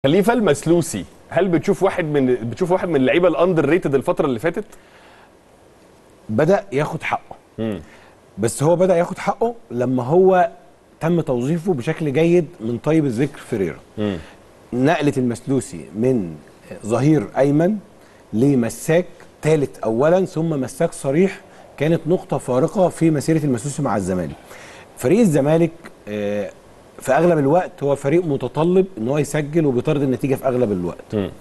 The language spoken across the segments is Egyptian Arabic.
خليفه المسلوسي هل بتشوف واحد من بتشوف واحد من اللعيبه الاندر ريتد الفتره اللي فاتت بدا ياخد حقه بس هو بدا ياخد حقه لما هو تم توظيفه بشكل جيد من طيب الذكر فيريرا نقله المسلوسي من ظهير ايمن لمساك ثالث اولا ثم مساك صريح كانت نقطه فارقه في مسيره المسلوسي مع الزمالك فريق الزمالك آه، في اغلب الوقت هو فريق متطلب ان هو يسجل وبيطرد النتيجه في اغلب الوقت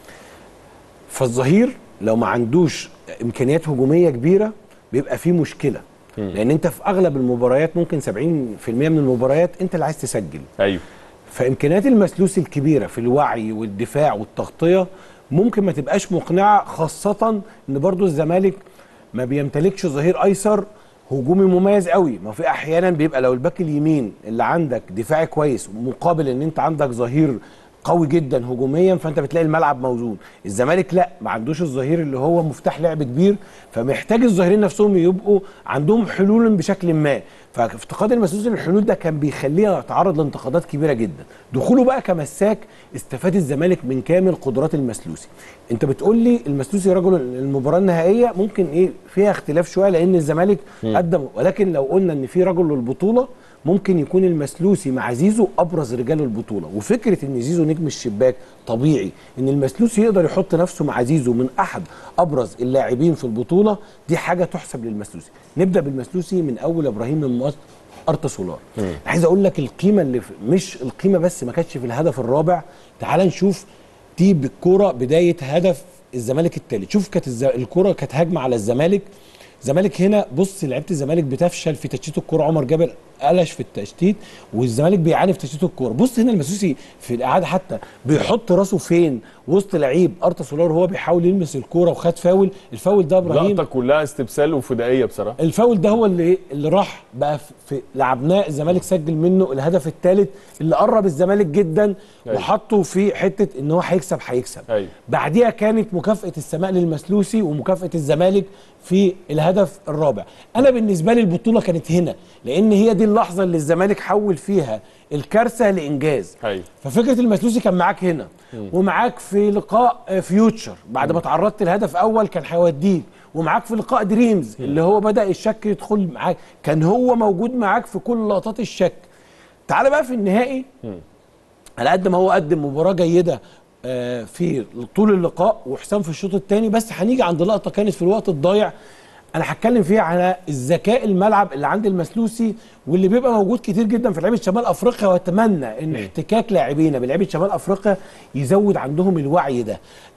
فالظهير لو ما عندوش امكانيات هجوميه كبيره بيبقى فيه مشكله لان انت في اغلب المباريات ممكن 70% من المباريات انت اللي عايز تسجل ايوه فامكانيات المسلوسي الكبيره في الوعي والدفاع والتغطيه ممكن ما تبقاش مقنعه خاصه ان برضو الزمالك ما بيمتلكش ظهير ايسر هجومي مميز قوي ما في احيانا بيبقى لو الباك اليمين اللي عندك دفاعي كويس مقابل ان انت عندك ظهير قوي جدا هجوميا فانت بتلاقي الملعب موزون الزمالك لا ما عندوش الظهير اللي هو مفتاح لعب كبير فمحتاج الظهيرين نفسهم يبقوا عندهم حلول بشكل ما فافتقاد المسلوسي للحلول ده كان بيخليه يتعرض لانتقادات كبيره جدا دخوله بقى كمساك استفاد الزمالك من كامل قدرات المسلوسي انت بتقول لي المسلوسي رجل المباراه النهائيه ممكن ايه فيها اختلاف شويه لان الزمالك قدم ولكن لو قلنا ان في رجل للبطوله ممكن يكون المسلوسي مع زيزو ابرز رجال البطوله وفكره ان زيزو نجم الشباك طبيعي ان المسلوسي يقدر يحط نفسه مع زيزو من احد ابرز اللاعبين في البطوله دي حاجه تحسب للمسلوسي نبدا بالمسلوسي من اول ابراهيم من مصر ارتا سولار عايز اقول لك القيمه اللي في مش القيمه بس ما كانتش في الهدف الرابع تعال نشوف دي بالكوره بدايه هدف الزمالك الثالث شوف كانت الز... الكوره كانت هجمه على الزمالك الزمالك هنا بص لعيبه الزمالك بتفشل في تشتيت الكوره عمر جابر قلش في التشتيت والزمالك بيعاني في تشتيت الكوره بص هنا المسوسي في الاعاده حتى بيحط راسه فين وسط لعيب ارتا سولار وهو بيحاول يلمس الكوره وخد فاول الفاول ده ابراهيم لقطه كلها استبسال وفدائيه بصراحه الفاول ده هو اللي اللي راح بقى في- في لعبناه الزمالك سجل منه الهدف الثالث اللي قرب الزمالك جدا أيوة. وحطه في حته ان هو هيكسب هيكسب أيوة. بعديها كانت مكافاه السماء للمسلوسي ومكافاه الزمالك في الهدف الرابع انا بالنسبه لي البطوله كانت هنا لان هي دي اللحظه اللي الزمالك حول فيها الكارثه لانجاز أيوة. ففكره المسلوسي كان معاك هنا ومعاك في لقاء آه، فيوتشر بعد ما تعرضت لهدف اول كان هيوديك ومعاك في لقاء دريمز اللي هو بدا الشك يدخل معاك كان هو موجود معاك في كل لقطات الشك تعال بقى في النهائي على قد ما هو قدم مباراه جيده آه، في طول اللقاء وحسام في الشوط الثاني بس هنيجي عند لقطه كانت في الوقت الضايع انا هتكلم فيها على الذكاء الملعب اللي عند المسلوسي واللي بيبقى موجود كتير جدا في لعيبه شمال افريقيا واتمنى ان احتكاك لاعبينا بلعيبه شمال افريقيا يزود عندهم الوعي ده